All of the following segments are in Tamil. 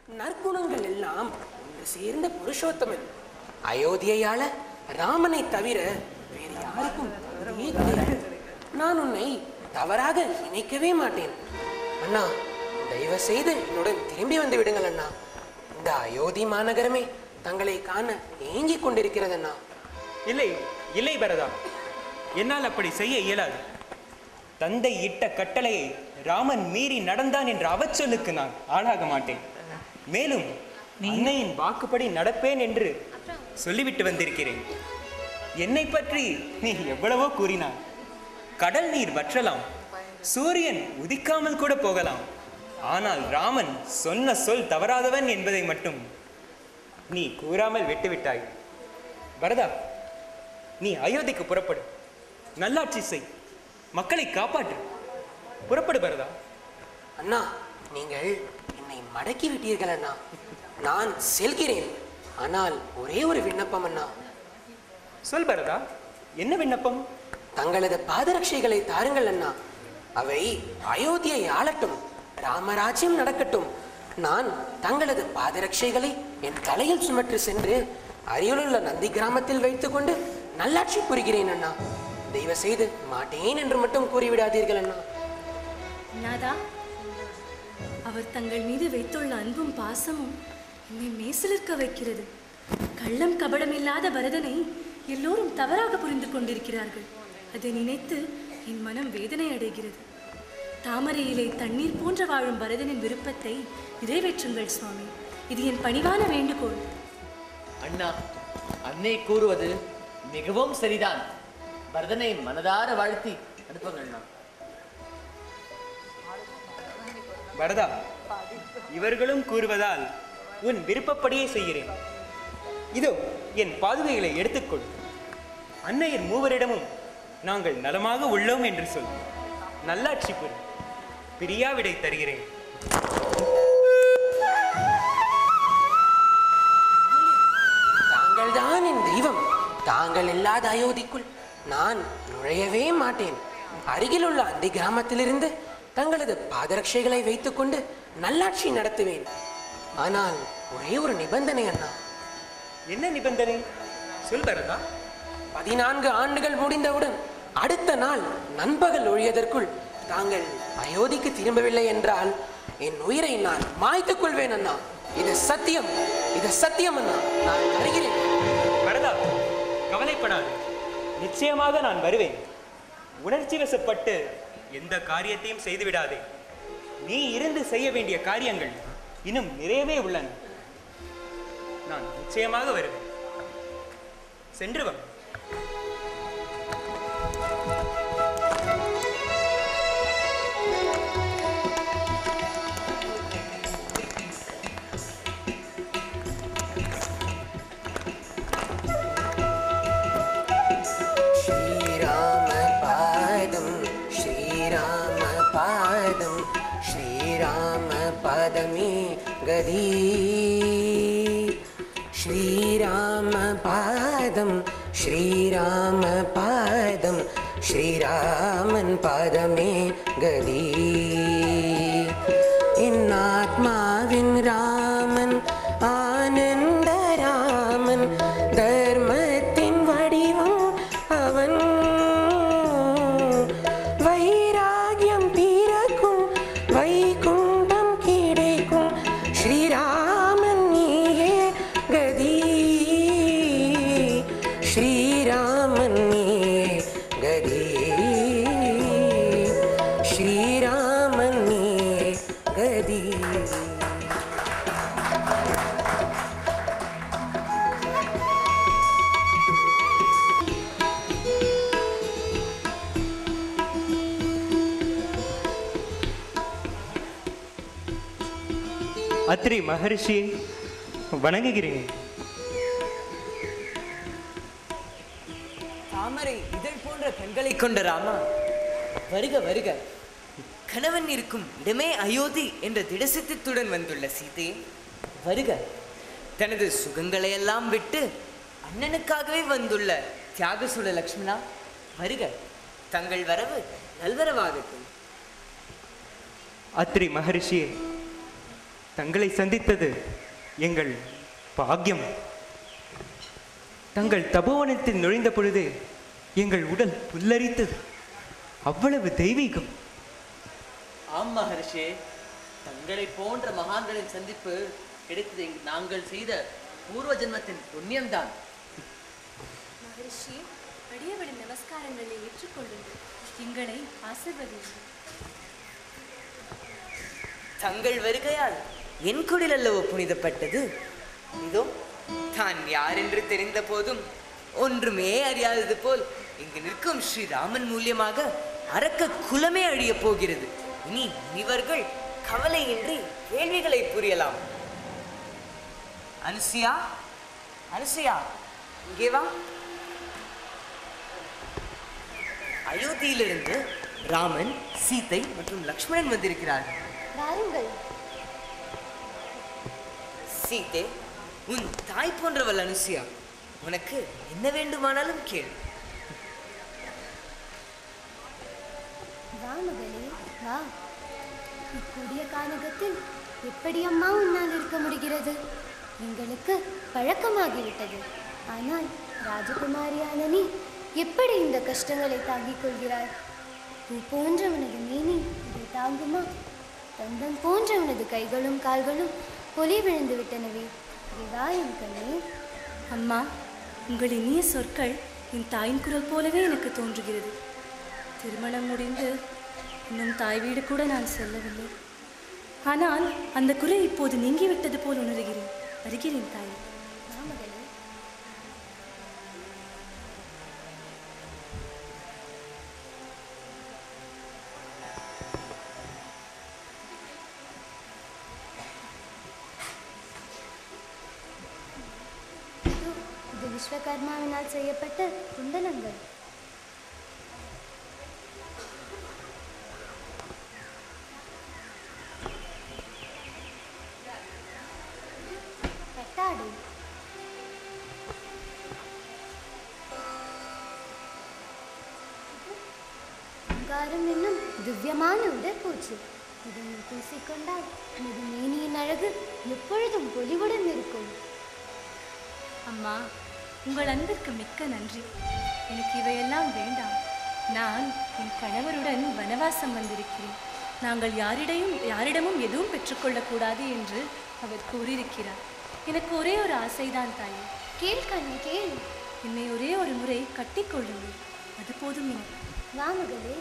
நற்குணங்கள் எல்லாம் ஒன்று சேர்ந்த புருஷோத்தமன் அயோத்தியால ராமனை தவிர வேறு யாருக்கும் தகுதியே கிடையாது நான் உன்னை தவறாக நினைக்கவே மாட்டேன் அண்ணா தயவு செய்து என்னுடன் திரும்பி வந்து விடுங்கள் அண்ணா இந்த அயோத்தி மாநகரமே தங்களை காண ஏங்கிக் கொண்டிருக்கிறது அண்ணா இல்லை இல்லை பரதா என்னால் அப்படி செய்ய இயலாது தந்தை இட்ட கட்டளையை ராமன் மீறி நடந்தான் என்ற அவச்சொல்லுக்கு நான் ஆளாக மாட்டேன் மேலும் அன்னையின் வாக்குப்படி நடப்பேன் என்று சொல்லிவிட்டு வந்திருக்கிறேன் என்னை பற்றி நீ எவ்வளவோ கூறினாய் கடல் நீர் வற்றலாம் சூரியன் உதிக்காமல் கூட போகலாம் ஆனால் ராமன் சொன்ன சொல் தவறாதவன் என்பதை மட்டும் நீ கூறாமல் விட்டுவிட்டாய் பரதா நீ அயோத்திக்கு புறப்படு நல்லாட்சி செய் மக்களை காப்பாற்று புறப்படு பரதா அண்ணா நீங்கள் என்னை மடக்கி விட்டீர்கள் அண்ணா நான் செல்கிறேன் ஆனால் ஒரே ஒரு விண்ணப்பம் அண்ணா சொல் பரதா என்ன விண்ணப்பம் தங்களது பாதரட்சைகளை தாருங்கள் அண்ணா அவை அயோத்தியை ஆளட்டும் ராமராஜ்யம் நடக்கட்டும் நான் தங்களது பாதரட்சைகளை என் தலையில் சுமற்றி சென்று அருகிலுள்ள நந்தி கிராமத்தில் வைத்துக்கொண்டு நல்லாட்சி புரிகிறேன் அண்ணா தெய்வ செய்து மாட்டேன் என்று மட்டும் கூறிவிடாதீர்கள் அண்ணா நாதா அவர் தங்கள் மீது வைத்துள்ள அன்பும் பாசமும் என்னை மேசிலிருக்க வைக்கிறது கள்ளம் கபடமில்லாத பரதனை எல்லோரும் தவறாக புரிந்து கொண்டிருக்கிறார்கள் அதை நினைத்து என் மனம் வேதனை அடைகிறது தாமரையிலே தண்ணீர் போன்ற வாழும் பரதனின் விருப்பத்தை நிறைவேற்றுங்கள் சுவாமி இது என் பணிவான வேண்டுகோள் அண்ணா அன்னை கூறுவது மிகவும் சரிதான் பரதனை மனதார வாழ்த்தி அனுப்புங்கள் அண்ணா பரதா இவர்களும் கூறுவதால் உன் விருப்பப்படியே செய்கிறேன் இதோ என் பாதுகைகளை எடுத்துக்கொள் அன்னையர் மூவரிடமும் நாங்கள் நலமாக உள்ளோம் என்று சொல் நல்லாட்சி புரி பிரியாவிடை தருகிறேன் தாங்கள் தான் என் தெய்வம் தாங்கள் இல்லாத அயோத்திக்குள் நான் நுழையவே மாட்டேன் அருகிலுள்ள அந்த கிராமத்திலிருந்து தங்களது பாதரட்சைகளை வைத்துக்கொண்டு நல்லாட்சி நடத்துவேன் ஆனால் ஒரே ஒரு நிபந்தனை அண்ணா என்ன நிபந்தனை சொல் பரதா பதினான்கு ஆண்டுகள் முடிந்தவுடன் அடுத்த நாள் நண்பகல் ஒழியதற்குள் தாங்கள் அயோத்திக்கு திரும்பவில்லை என்றால் என் உயிரை நான் மாய்த்துக் கொள்வேன் அண்ணா இது சத்தியம் இது சத்தியம் அண்ணா நான் வருகிறேன் பரதா கவலைப்படாது நிச்சயமாக நான் வருவேன் உணர்ச்சி வசப்பட்டு எந்த காரியத்தையும் செய்துவிடாதே நீ இருந்து செய்ய வேண்டிய காரியங்கள் இன்னும் நிறையவே உள்ளன நான் நிச்சயமாக வருவேன் சென்று வா श्रीराम पादं श्रीराम पादं श्रीराम पादमे गदी श्रीराम पादं श्रीराम पादं श्रीरामन् पादमे गदी ഇന്നാത്മാവിൻ രാമൻ ആനന്ദരാമൻ ധർമ്മത്തിൻ വടിവം അവൻ வைராகியம் பிறக்கும் வைகுண்டம் கிடைக்கும் ஸ்ரீராமன் நீயே கதி ஸ்ரீராமன் நீயே கதி ஸ்ரீராமன் நீயே கதி அத்ரி மகரிஷி வணங்குகிறேன் தாமரை இதழ் போன்ற கண்களை கொண்ட ராமா வருக வருக கணவன் இருக்கும் இடமே அயோத்தி என்ற திடசித்தத்துடன் வந்துள்ள சீதையே வருக தனது சுகங்களை எல்லாம் விட்டு அண்ணனுக்காகவே வந்துள்ள தியாகசூட லக்ஷ்மணா வருக தங்கள் வரவு நல்வரவாகட்டும் அத்ரி மகரிஷியே தங்களை சந்தித்தது எங்கள் பாக்கியம் தங்கள் தபோவனத்தில் நுழைந்த பொழுது எங்கள் உடல் புல்லரித்தது அவ்வளவு தெய்வீகம் ஆம் மகர்ஷே தங்களை போன்ற மகான்களின் சந்திப்பு கிடைத்தது எங்க- நாங்கள் செய்த பூர்வ ஜென்மத்தின் புண்ணியம்தான் மகரிஷி அடியவரின் நமஸ்காரங்களை ஏற்றுக்கொள்ளுங்கள் எங்களை ஆசிர்வதியுங்கள் தங்கள் வருகையால் என் குடில் அல்லவோ புனிதப்பட்டது இதோ தான் யார் என்று தெரிந்த போதும் ஒன்றுமே அறியாதது போல் இங்கு நிற்கும் ஸ்ரீராமன் மூலியமாக அரக்க குலமே அழியப் போகிறது இனி இவர்கள் கவலையின்றி கேள்விகளை புரியலாம் அனுசியா அனுசியா இங்கே வா அயோத்தியிலிருந்து ராமன் சீதை மற்றும் லக்ஷ்மணன் வந்திருக்கிறார்கள் வாருங்கள் சீதே உன் தாய் போன்றவள் அனுசியா உனக்கு என்ன வேண்டுமானாலும் கேள் வா மகளே வா இக்கூடிய கானகத்தில் எப்படி அம்மா உன்னால் இருக்க முடிகிறது எங்களுக்கு பழக்கமாகிவிட்டது ஆனால் ராஜகுமாரியான நீ எப்படி இந்த கஷ்டங்களை தாங்கிக் கொள்கிறாய் பூ போன்ற உனது மேனி இதை தாங்குமா தந்தம் போன்ற உனது கைகளும் கால்களும் பொலி விழுந்து விட்டனவே இங்கே வா என் கண்ணே அம்மா உங்கள் இனிய சொற்கள் என் தாயின் குரல் போலவே எனக்கு தோன்றுகிறது திருமணம் முடிந்து இன்னும் தாய் வீடு கூட நான் செல்லவில்லை ஆனால் அந்த குறை இப்போது நீங்கிவிட்டது போல் உணர்கிறேன் வருகிறேன் தாய் வா மகளே இதோ, இது விஸ்வகர்மாவினால் செய்யப்பட்ட குண்டலங்கள் கட்டாடை அங்காரம் என்னும் திவ்யமான உடற்பூச்சு இதை நீ பூசிக்கொண்டால் உனது மேனியின் அழகு எப்பொழுதும் பொலிவுடன் இருக்கும் அம்மா உங்கள் அன்பிற்கு மிக்க நன்றி எனக்கு இவையெல்லாம் வேண்டாம் நான் என் கணவருடன் வனவாசம் வந்திருக்கிறேன் நாங்கள் யாரிடையும் யாரிடமும் எதுவும் பெற்றுக்கொள்ளக்கூடாது என்று அவர் கூறியிருக்கிறார் எனக்கு ஒரே ஒரு ஆசைதான் தாயே கேள் கண்ணு கேள் என்னை ஒரே ஒரு முறை கட்டிக்கொள்ளுங்கள் அது போதும் எனக்கு வா மகளே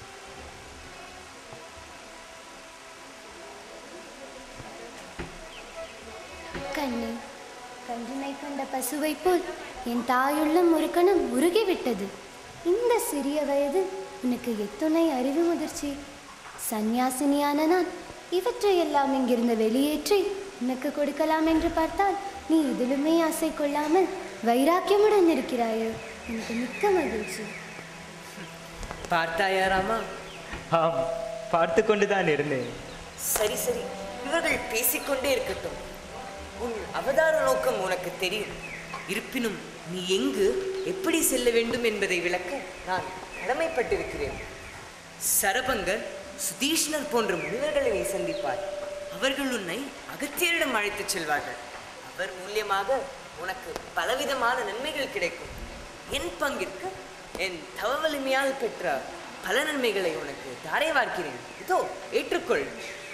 கண்ணே கன்றினை கண்ட பசுவைப் போல் என் தாயுள்ளம் ஒரு கணம் உருகிவிட்டது இந்த சிறிய வயது உனக்கு எத்துணை அறிவு முதிர்ச்சி சந்நியாசினியான நான் இவற்றையெல்லாம் இங்கிருந்து வெளியேற்றி உனக்கு கொடுக்கலாம் என்று பார்த்தால் நீ இதிலுமே ஆசை கொள்ளாமல் வைராக்கியமுடன் இருக்கிறாயோ எனக்கு மிக்க மகிழ்ச்சி பார்த்தாயா ராமா ஆம் பார்த்து கொண்டுதான் இருந்தேன் சரி சரி இவர்கள் பேசிக்கொண்டே இருக்கட்டும் உன் அவதார நோக்கம் உனக்கு தெரியும் இருப்பினும் நீ எங்கு எப்படி செல்ல வேண்டும் என்பதை விளக்க நான் கடமைப்பட்டிருக்கிறேன் சரபங்கர் சுதீஷ்ணர் போன்ற முனிவர்களை நீ சந்திப்பார் அவர்கள் உன்னை அகத்தியரிடம் அழைத்துச் செல்வார்கள் அவர் மூலியமாக உனக்கு பலவிதமான நன்மைகள் கிடைக்கும் என் பங்கிற்கு என் தவ வலிமையால் பெற்ற பல நன்மைகளை உனக்கு தாரை வார்க்கிறேன் இதோ ஏற்றுக்கொள்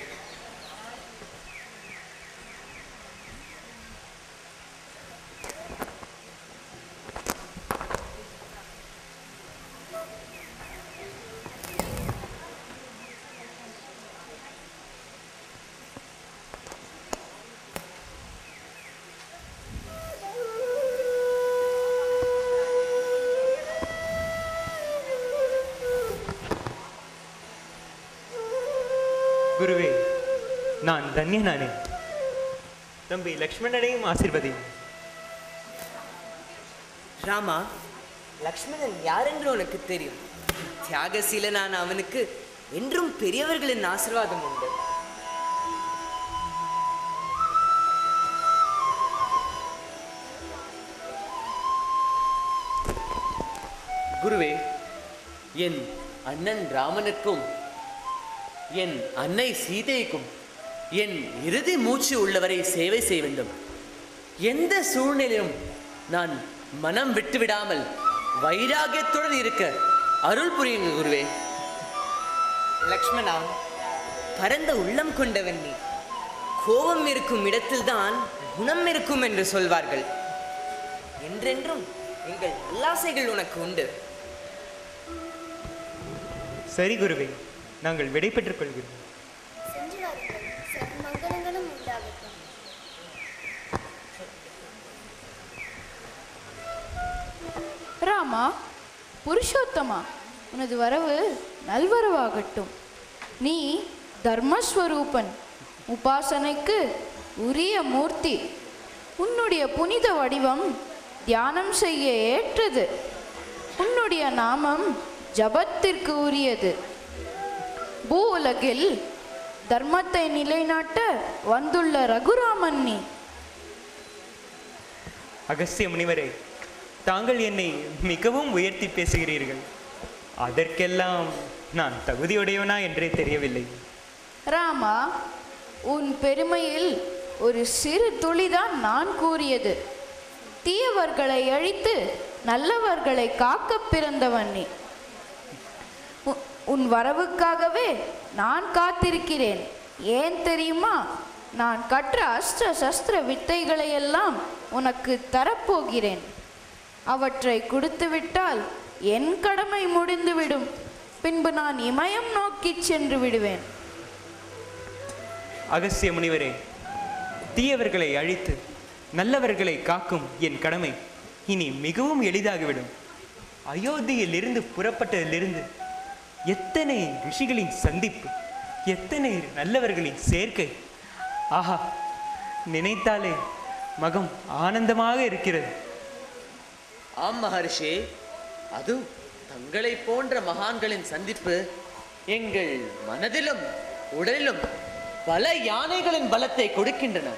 குருவே நான் தன்யனானே தம்பி லக்ஷ்மணனையும் ஆசிர்வதியும் ராமா லக்ஷ்மணன் யார் என்று உனக்கு தெரியும் தியாகசீலனான அவனுக்கு என்றும் பெரியவர்களின் ஆசீர்வாதம் உண்டு குருவே என் அண்ணன் ராமனுக்கும் என் அன்னை சீதைக்கும் என் இறுதி மூச்சு உள்ளவரை சேவை செய்ய வேண்டும் எந்த சூழ்நிலையிலும் நான் மனம் விட்டுவிடாமல் வைராகியத்துடன் இருக்க அருள் புரியுங்க குருவே லக்ஷ்மணா பரந்த உள்ளம் கொண்டவன் நீ கோபம் இருக்கும் இடத்தில்தான் குணம் இருக்கும் என்று சொல்வார்கள் என்றென்றும் எங்கள் நல்லாசைகள் உனக்கு உண்டு சரி குருவே நாங்கள் விடை பெற்றுக் கொள்கிறோம் சென்று வாருங்கள் சகல மங்களங்களும் உண்டாகட்டும் ராமா புருஷோத்தமா உனது வரவு நல்வரவாகட்டும் நீ தர்மஸ்வரூபன் உபாசனைக்கு உரிய மூர்த்தி உன்னுடைய புனித வடிவம் தியானம் செய்ய ஏற்றது உன்னுடைய நாமம் ஜபத்திற்கு உரியது பூ உலகில் தர்மத்தை நிலைநாட்ட வந்துள்ள ரகுராமன் நீ அகஸ்திய முனிவரே தாங்கள் என்னை மிகவும் உயர்த்தி பேசுகிறீர்கள் அதற்கெல்லாம் நான் தகுதியுடையவனா என்றே தெரியவில்லை ராமா உன் பெருமையில் ஒரு சிறு துளிதான் நான் கூறியது தீயவர்களை அழித்து நல்லவர்களை காக்க பிறந்தவன் நீ உ- உன் வரவுக்காகவே நான் காத்திருக்கிறேன் ஏன் தெரியுமா நான் கற்ற அஸ்திர சஸ்திர வித்தைகளை எல்லாம் உனக்கு தரப்போகிறேன் அவற்றை கொடுத்துவிட்டால் என் கடமை முடிந்துவிடும் பின்பு நான் இமயம் நோக்கிச் சென்று விடுவேன் அகஸ்திய முனிவரே தீயவர்களை அழித்து நல்லவர்களை காக்கும் என் கடமை இனி மிகவும் எளிதாகிவிடும் அயோத்தியில் இருந்து புறப்பட்டதிலிருந்து எத்தனை ரிஷிகளின் சந்திப்பு எத்தனை நல்லவர்களின் சேர்க்கை ஆஹா நினைத்தாலே மகம் ஆனந்தமாக இருக்கிறது ஆம் மகர்ஷி அது தங்களை போன்ற மகான்களின் சந்திப்பு எங்கள் மனதிலும் உடலிலும் பல யானைகளின் பலத்தை கொடுக்கின்றன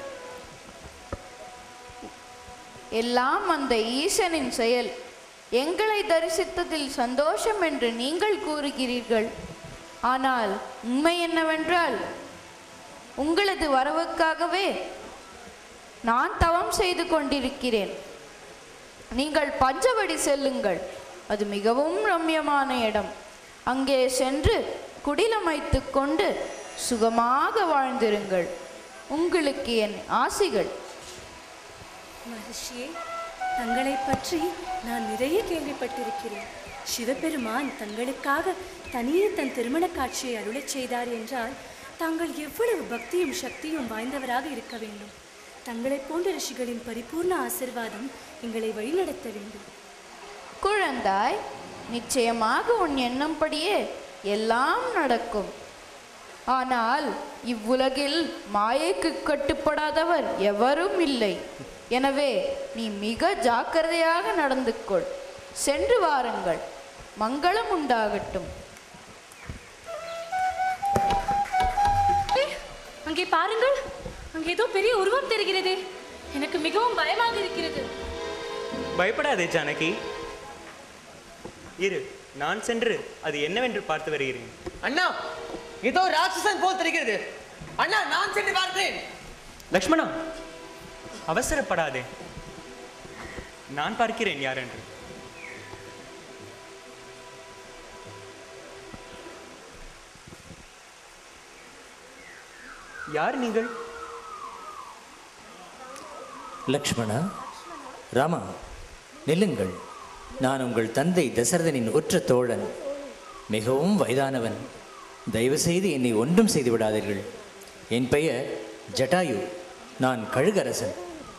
எல்லாம் அந்த ஈசனின் செயல் எங்களை தரிசித்ததில் சந்தோஷம் என்று நீங்கள் கூறுகிறீர்கள் ஆனால் உண்மை என்னவென்றால் உங்களது வரவுக்காகவே நான் தவம் செய்து கொண்டிருக்கிறேன் நீங்கள் பஞ்சவடி செல்லுங்கள் அது மிகவும் ரம்யமான இடம் அங்கே சென்று குடிலமைத்துக் கொண்டு சுகமாக வாழ்ந்திருங்கள் உங்களுக்கு என் ஆசிகள் மகர்ஷியே தங்களை பற்றி நான் நிறைய கேள்விப்பட்டிருக்கிறேன் சிவபெருமான் தங்களுக்காக தனியே தன் திருமண காட்சியை அருளச் செய்தார் என்றால் தாங்கள் எவ்வளவு பக்தியும் சக்தியும் வாய்ந்தவராக இருக்க வேண்டும் தங்களைப் போன்ற ரிஷிகளின் பரிபூர்ண ஆசிர்வாதம் எங்களை வழிநடத்த வேண்டும் குழந்தாய் நிச்சயமாக உன் எண்ணம்படியே எல்லாம் நடக்கும் ஆனால் இவ்வுலகில் மாயைக்கு கட்டுப்படாதவர் எவரும் இல்லை எனவே நீ மிக ஜாக்கிரதையாக நடந்து கொள் சென்று வாருங்கள் மங்களம் உண்டாகட்டும் ஏய், அங்கே பாருங்கள் அங்கே ஏதோ பெரிய உருவம் தெரிகிறதே எனக்கு மிகவும் பயமாக இருக்கிறது பயப்படாதே ஜானகி இரு நான் சென்று அது என்னவென்று பார்த்து வருகிறேன் அண்ணா இதோ ராட்சசன் போல் தெரிகிறது அண்ணா நான் சென்று பார்த்தேன் லக்ஷ்மணா அவசரப்படாதே நான் பார்க்கிறேன் யார் என்று யார் நீங்கள் லக்ஷ்மணா ராமா நில்லுங்கள் நான் உங்கள் தந்தை தசரதனின் உற்ற தோழன் மிகவும் வயதானவன் தயவு செய்து என்னை ஒன்றும் செய்து விடாதீர்கள் என் பெயர் ஜட்டாயு நான் கழுகரசன்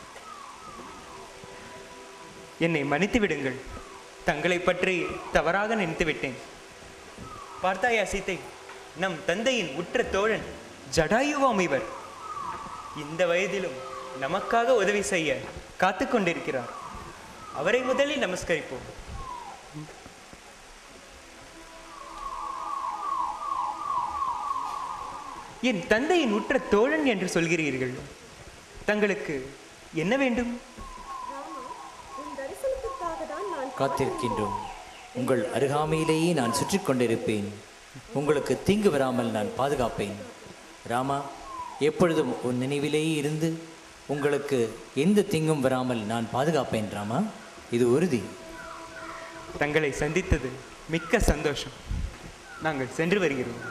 என்னை மன்னித்து விடுங்கள் தங்களை பற்றி தவறாக நினைத்து விட்டேன் பார்த்தாயா சீத்தை நம் தந்தையின் உற்ற தோழன் ஜடாயுவாம் இவர் இந்த வயதிலும் நமக்காக உதவி செய்ய காத்து கொண்டிருக்கிறார் அவரை முதலில் நமஸ்கரிப்போம் என் தந்தையின் உற்ற தோழன் என்று சொல்கிறீர்கள் தங்களுக்கு என்ன வேண்டும் காத்திருக்கின்றோம் உங்கள் அருகாமையிலேயே நான் சுற்றி கொண்டிருப்பேன் உங்களுக்கு தீங்கு வராமல் நான் பாதுகாப்பேன் ராமா எப்பொழுதும் உன் நினைவிலேயே இருந்து உங்களுக்கு எந்த தீங்கும் வராமல் நான் பாதுகாப்பேன் ராமா இது உறுதி தங்களை சந்தித்தது மிக்க சந்தோஷம் நாங்கள் சென்று வருகிறோம்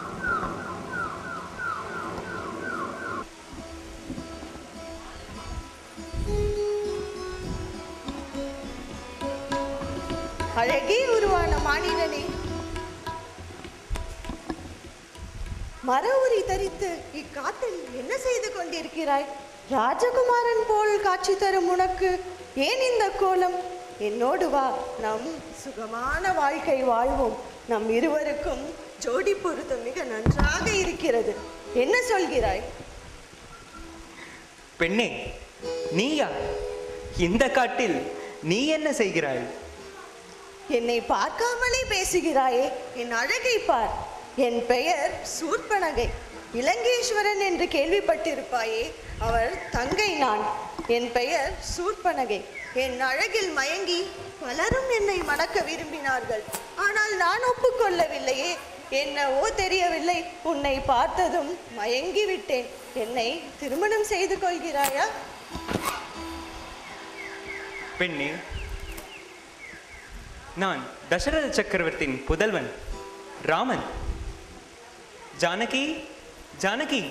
அழகே உருவான மானிடனே மர உரி தரித்து இக்காட்டில் என்ன செய்து கொண்டிருக்கிறாய் ராஜகுமாரன் போல் காட்சி தரும் உனக்கு ஏன் இந்த கோலம் என்னோடு வா நம் சுகமான வாழ்க்கை வாழ்வோம் நம் இருவருக்கும் ஜோடி பொருத்தம் மிக நன்றாக இருக்கிறது என்ன சொல்கிறாய் பெண்ணே நீயா இந்த காட்டில் நீ என்ன செய்கிறாய் என்னை பார்க்காமலே பேசுகிறாயே என் அழகை பார் என் பெயர் சூர்பனகை இலங்கேஸ்வரன் என்று கேள்விப்பட்டிருப்பாயே அவர் தங்கை நான் என் பெயர் சூர்பனகை என் அழகில் மயங்கி பலரும் என்னை மணக்க விரும்பினார்கள் ஆனால் நான் ஒப்புக்கொள்ளவில்லையே என்னவோ தெரியவில்லை உன்னை பார்த்ததும் மயங்கி விட்டேன் என்னை திருமணம் செய்து கொள்கிறாயா பெண்ணே நான் தசரத சக்கரவர்த்தியின் புதல்வன் ராமன் ஜானகி ஜானகி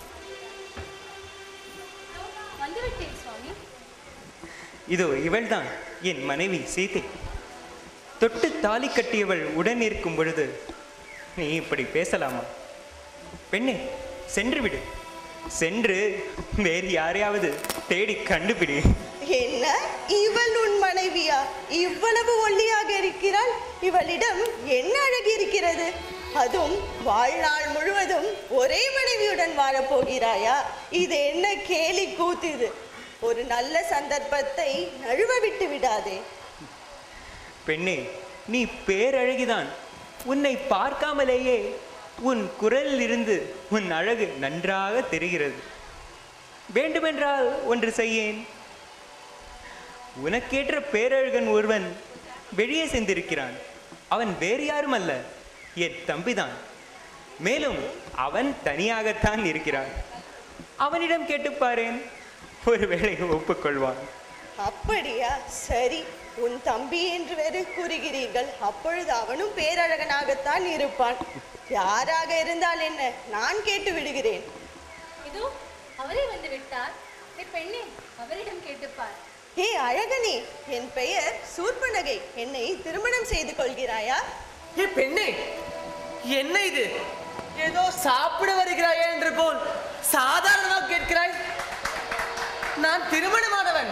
வந்துவிட்டேன் சுவாமி இதோ இவள்தான் என் மனைவி சீதை தொட்டு தாலி கட்டியவள் உடன் இருக்கும் பொழுது நீ இப்படி பேசலாமா பெண்ணே சென்று விடு சென்று வேறு யாரையாவது தேடி கண்டுபிடி என்ன இவள் உன் மனைவியா இவ்வளவு ஒல்லியாக இருக்கிறாள் இவளிடம் என்ன அழகு இருக்கிறது அதுவும் வாழ்நாள் முழுவதும் ஒரே மனைவியுடன் வாழப் போகிறாயா இது என்ன கேலி கூத்து இது ஒரு நல்ல சந்தர்ப்பத்தை நழுவ விட்டு விடாதே பெண்ணே நீ பேரழகிதான் உன்னை பார்க்காமலேயே உன் குரலில் இருந்து உன் அழகு நன்றாக தெரிகிறது வேண்டுமென்றால் ஒன்று செய்யேன் உனக்கேற்ற பேரழகன் ஒருவன் வெளியே சென்றிருக்கிறான் அவன் வேறு யாரும் அல்ல என் தம்பிதான் மேலும் அவன் தனியாகத்தான் இருக்கிறான் அவனிடம் கேட்டுப் பாரேன் ஒருவேளை ஒப்புக்கொள்வான் அப்படியா சரி உன் தம்பி என்று வேறு கூறுகிறீர்கள் அப்பொழுது அவனும் பேரழகனாகத்தான் இருப்பான் யாராக இருந்தால் என்ன நான் கேட்டு விடுகிறேன் இதோ அவரே வந்து விட்டார் நீ பெண்ணே அவரிடம் கேட்டுப்பார் ஏ அழகனே என் பெயர் சூர்பனகை என்னை திருமணம் செய்து கொள்கிறாயா ஏ பெண்ணே என்ன இது ஏதோ சாப்பிட வருகிறாயா என்று போல் சாதாரணமாக கேட்கிறாய் நான் திருமணமானவன்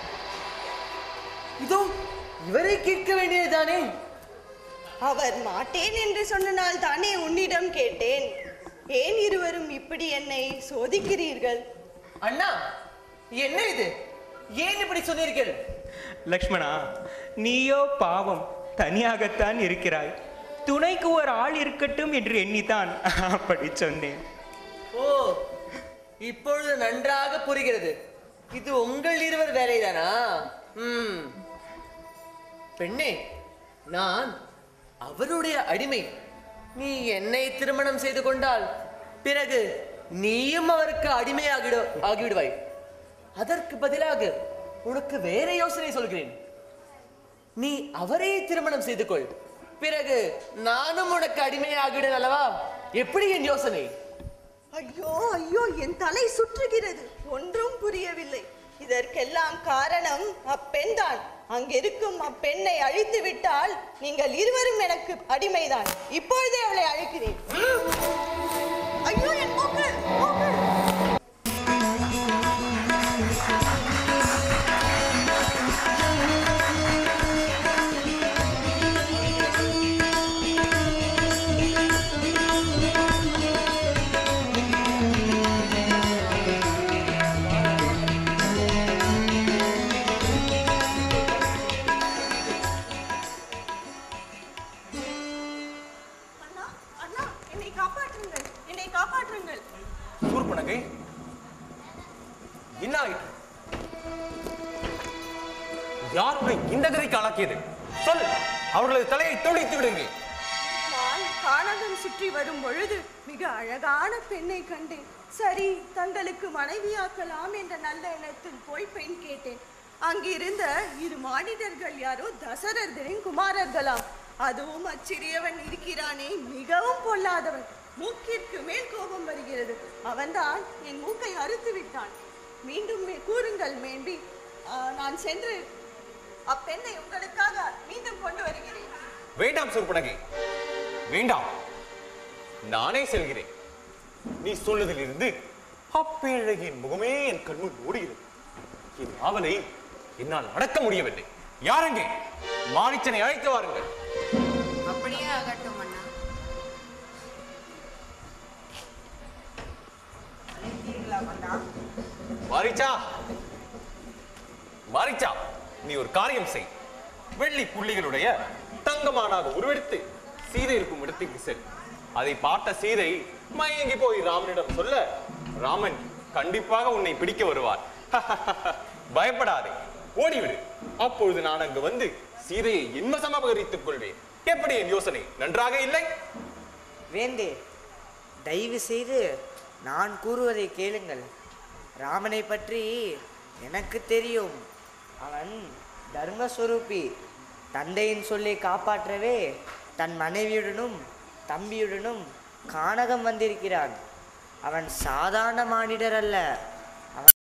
இதோ இவரை கேட்க வேண்டியதுதானே அவர் மாட்டேன் என்று சொன்னனால் தானே உன்னிடம் கேட்டேன் ஏன் இருவரும் இப்படி என்னை சோதிக்கிறீர்கள் அண்ணா என்ன இது ஏன் இப்படி சொன்னீர்கள் லக்ஷ்மணா நீயோ பாவம் தனியாகத்தான் இருக்கிறாய் துணைக்கு ஒரு ஆள் இருக்கட்டும் என்று எண்ணித்தான் அப்படி சொன்னேன் ஓ இப்பொழுது நன்றாக புரிகிறது இது உங்கள் இருவர் வேலைதானா ம் பெண்ணே நான் அவருடைய அடிமை நீ என்னை திருமணம் செய்து கொண்டால் பிறகு நீயும் அவருக்கு அடிமையாகிட ஆகிவிடுவாய் அதற்கு பதிலாக உனக்கு வேற யோசனை சொல்கிறேன் நீ அவரை திருமணம் செய்து கொள் பிறகு நானும் உனக்கு அடிமையாகிவிடுவேன் அல்லவா எப்படி என் யோசனை ஐயோ ஐயோ என் தலை சுற்றுகிறது ஒன்றும் புரியவில்லை இதற்கெல்லாம் காரணம் அப்பெண்தான் அங்கிருக்கும் அப்பெண்ணை அழித்து விட்டால் நீங்கள் இருவரும் எனக்கு அடிமைதான் இப்பொழுதே அவளை அழைக்கிறேன் ஐயோ என் மூக்கு, மூக்கு. அண்ணா அண்ணா என்னை காப்பாற்றுங்கள் என்னை காப்பாற்றுங்கள் சூர்பனகை என்ன ஆயிற்று யார் உன்னை இந்த கதைக்கு ஆளாக்கியது சொல் அவர்களது தலையை துடைத்து விடுங்கள் நான் கானகம் சுற்றி வரும் பொழுது மிக அழகான பெண்ணை கண்டேன் சரி தங்களுக்கு மனைவியாக்கலாம் என்ற நல்ல எண்ணத்தில் போய் பெண் கேட்டேன் அங்கிருந்த இரு மானிடர்கள் யாரோ தசரதரின் குமாரர்களாம் அதுவும் அச்சிறியவன் இருக்கிறானே மிகவும் பொல்லாதவன் மூக்கிற்கு மேல் கோபம் வருகிறது அவன்தான் என் மூக்கை அறுத்து விட்டான் மீண்டும் மே- கூறுங்கள் மேம்பி ஆ, நான் சென்று அப்பெண்ணை உங்களுக்காக மீண்டும் கொண்டு வருகிறேன் வேண்டாம் சூர்பனகை வேண்டாம் நானே செல்கிறேன் நீ சொன்னதிலிருந்து அப்பேழகின் முகமே என் கண்முன் ஓடுகிறது என் ஆவலை என்னால் அடக்க முடியவில்லை யாரெங்கே மாரிச்சனை அழைத்து வாருங்கள் அப்படியே ஆகட்டும் அண்ணா மாரிச்சா மாரிச்சா நீ ஒரு காரியம் செய் வெள்ளி புள்ளிகளுடைய தங்கமானாக உருவெடுத்து சீதை இருக்கும் இடத்துக்கு செல் அதை பார்த்த சீதை மயங்கி போய் ராமனிடம் சொல்ல ராமன் கண்டிப்பாக உன்னை பிடிக்க வருவார் பயப்படாதே ஓடிவிடு அப்பொழுது நான் அங்கு வந்து சீதையை இன்வசம் அபகரித்துக் கொள்வேன் எப்படி என் யோசனை நன்றாக இல்லை வேந்தே தயவு செய்து நான் கூறுவதை கேளுங்கள் ராமனை பற்றி எனக்கு தெரியும் அவன் தர்மஸ்வரூபி தந்தையின் சொல்லை காப்பாற்றவே தன் மனைவியுடனும் தம்பியுடனும் கானகம் வந்திருக்கிறான் அவன் சாதாரண மானிடர் அல்ல